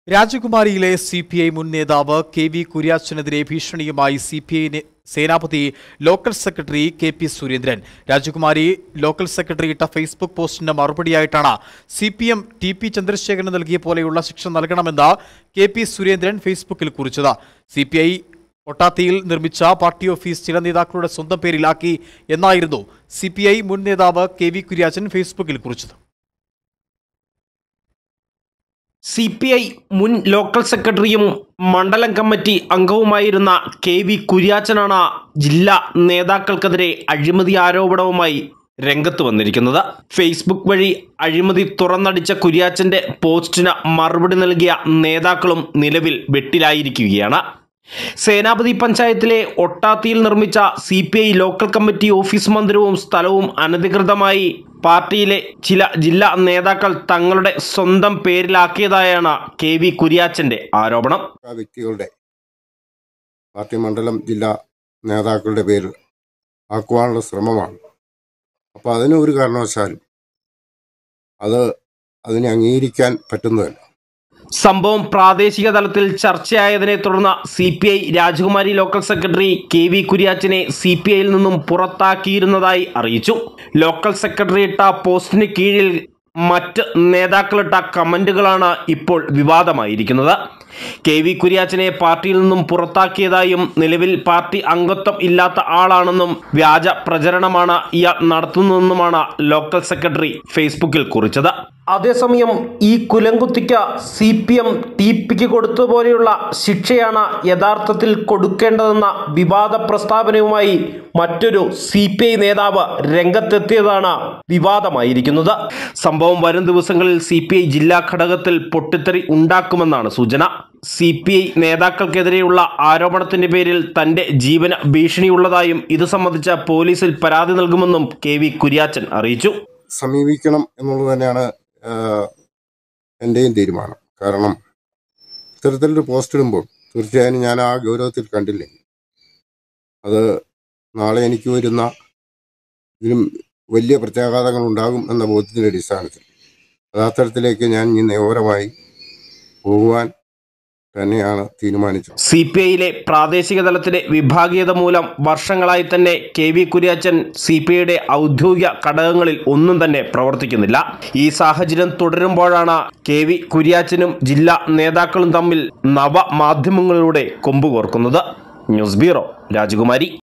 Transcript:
രാജകുമാരിയിലെ C P I മുൻ നേതാവ് K V കുര്യാച്ചനെതിരെ ഭീഷണിയുമായി C P I Senapathy local secretary K P Surendran Rajakumari local secretary ഇട്ട ഫേസ്ബുക്ക് പോസ്റ്റിന് മറുപടിയായിട്ടാണ് C P M T P ചന്ദ്രശേഖരന് നൽകിയ പോലെയുള്ള ശിക്ഷ നൽകണമെന്ന് കെ പി സുരേന്ദ്രൻ ഫേസ്ബുക്കിൽ കുറിച്ചത് സി പി ഐ ഒട്ടാത്തിയിൽ നിർമ്മിച്ച പാർട്ടി ഓഫീസ് ചില നേതാക്കളുടെ സ്വന്തം പേരിലാക്കി എന്നായിരുന്നു സി പി ഐ മുൻ നേതാവ് കെ വി കുര്യാച്ചൻ ഫേസ്ബുക്കിൽ കുറിച്ചത് സി പി ഐ മുൻ ലോക്കൽ സെക്രട്ടറിയും മണ്ഡലം കമ്മിറ്റി അംഗവുമായിരുന്ന കെ വി കുര്യാച്ചനാണ് ജില്ലാ നേതാക്കൾക്കെതിരെ അഴിമതി ആരോപണവുമായി രംഗത്ത് വന്നിരിക്കുന്നത് ഫേസ്ബുക്ക് വഴി അഴിമതി തുറന്നടിച്ച കുര്യാച്ചന്റെ പോസ്റ്റിന് മറുപടി നൽകിയ നേതാക്കളും നിലവിൽ വെട്ടിലായിരിക്കുകയാണ് സേനാപതി പഞ്ചായത്തിലെ ഒട്ടാത്തിയിൽ നിർമ്മിച്ച C P I local committee office മന്ദിരവും സ്ഥലവും അനധികൃതമായി പാർട്ടിയിലെ ചില ജില്ലാ നേതാക്കൾ തങ്ങളുടെ സ്വന്തം പേരിലാക്കിയതായാണ് കെ വി കുര്യാച്ചന്റെ ആരോപണം ആ വ്യക്തികളുടെ പാർട്ടി മണ്ഡലം ജില്ലാ നേതാക്കളുടെ പേരിൽ ആക്കുവാനുള്ള ശ്രമമാണ് അപ്പോൾ അതിന് ഒരു കാരണവശാലും അത് അതിനെ അംഗീകരിക്കാൻ പറ്റുന്നതല്ല സംഭവം പ്രാദേശിക തലത്തിൽ ചർച്ചയായതിനെ തുടർന്ന് C P I Rajakumari local secretary K V കുര്യാച്ചനെ സി പി ഐയിൽ നിന്നും പുറത്താക്കിയിരുന്നതായി അറിയിച്ചു ലോക്കൽ സെക്രട്ടറി ഇട്ട പോസ്റ്റിന് കീഴിൽ മറ്റ് നേതാക്കളിട്ട കമന്റുകളാണ് ഇപ്പോൾ വിവാദമായിരിക്കുന്നത് കെ വി കുര്യാച്ചനെ പാർട്ടിയിൽ നിന്നും പുറത്താക്കിയതായും നിലവിൽ പാർട്ടി അംഗത്വം ഇല്ലാത്ത ആളാണെന്നും വ്യാജ പ്രചരണമാണ് ഇയാൾ നടത്തുന്നതെന്നുമാണ് ലോക്കൽ സെക്രട്ടറി ഫേസ്ബുക്കിൽ കുറിച്ചത് അതേസമയം ഈ കുലങ്കുത്തിക്ക് സി പി എം ടി പിക്ക് കൊടുത്തതുപോലെയുള്ള ശിക്ഷയാണ് യഥാർത്ഥത്തിൽ കൊടുക്കേണ്ടതെന്ന വിവാദ പ്രസ്താവനയുമായി മറ്റൊരു സി പി ഐ നേതാവ് രംഗത്തെത്തിയതാണ് വിവാദമായിരിക്കുന്നത് സംഭവം വരും ദിവസങ്ങളിൽ സി പി ഐ ജില്ലാ ഘടകത്തിൽ പൊട്ടിത്തെറി ഉണ്ടാക്കുമെന്നാണ് സൂചന സി പി ഐ നേതാക്കൾക്കെതിരെയുള്ള ആരോപണത്തിന്റെ പേരിൽ തന്റെ ജീവന ഭീഷണിയുള്ളതായും ഇത് സംബന്ധിച്ച പോലീസിൽ പരാതി നൽകുമെന്നും കെ വി കുര്യാച്ചൻ അറിയിച്ചു സമീപിക്കണം എന്നുള്ളത് തന്നെയാണ് ആഹ്, എൻ്റെയും തീരുമാനം കാരണം ഇത്തരത്തിലൊരു പോസ്റ്റ് ഇടുമ്പോൾ തീർച്ചയായും ഞാൻ ആ ഗൗരവത്തിൽ കണ്ടില്ലേ അത് നാളെ എനിക്ക് വരുന്ന ഇതിലും വലിയ പ്രത്യാഘാതങ്ങൾ ഉണ്ടാകും എന്ന ബോധ്യത്തിൻ്റെ അടിസ്ഥാനത്തിൽ അത് അത്തരത്തിലേക്ക് ഞാൻ ഈ നിയമപരമായി പോകുവാൻ തന്നെയാണ് തീരുമാനിച്ചത് സി പി ഐയിലെ പ്രാദേശിക തലത്തിലെ വിഭാഗീയത മൂലം വർഷങ്ങളായി തന്നെ K V Kuryachan C P ഐയുടെ ഔദ്യോഗിക ഘടകങ്ങളിൽ ഒന്നും തന്നെ പ്രവർത്തിക്കുന്നില്ല ഈ സാഹചര്യം തുടരുമ്പോഴാണ് കെ വി കുര്യാച്ചനും ജില്ലാ നേതാക്കളും തമ്മിൽ നവമാധ്യമങ്ങളിലൂടെ കൊമ്പുകോർക്കുന്നത് ന്യൂസ് ബ്യൂറോ രാജകുമാരി